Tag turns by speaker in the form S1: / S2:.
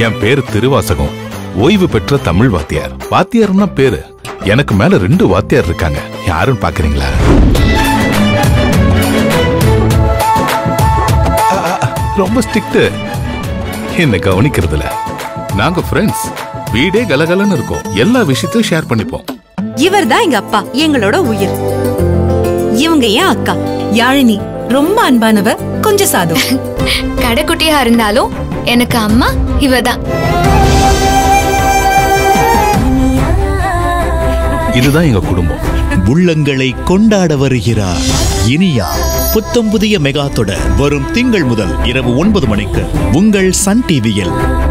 S1: என் பேரு திருவாசகம் ஓய்வு பெற்ற தமிழ் வாத்தியார் வாத்தியார்னா பேரு எனக்கு மேல ரெண்டு வாத்தியார் இருக்காங்க யாருன்னு பாக்குறீங்களா அ, அ, அ, ரொம்ப ஸ்ட்ரிக்ட் என்ன கவனிக்கிறதுல நாங்க ஃப்ரெண்ட்ஸ் வீடே கலகலன்னு இருக்கோம் எல்லா விஷயத்தையும் ஷேர் பண்ணிப்போம்
S2: இவர் தான் எங்க அப்பா எங்களோட உயிர் இவங்க ஏன் அக்கா
S3: யாழினி ரொம்ப அன்பானவ கொஞ்சம் சாதம்
S4: கடைக்குட்டியா இருந்தாலும் எனக்கு அம்மா இவதான்
S1: இதுதான் எங்க குடும்பம்
S5: உள்ளங்களை கொண்டாட வருகிறார் இனியா புத்தம் புதிய மெகா தொடர் வரும் திங்கள் முதல் இரவு ஒன்பது மணிக்கு உங்கள் சன் டிவியில்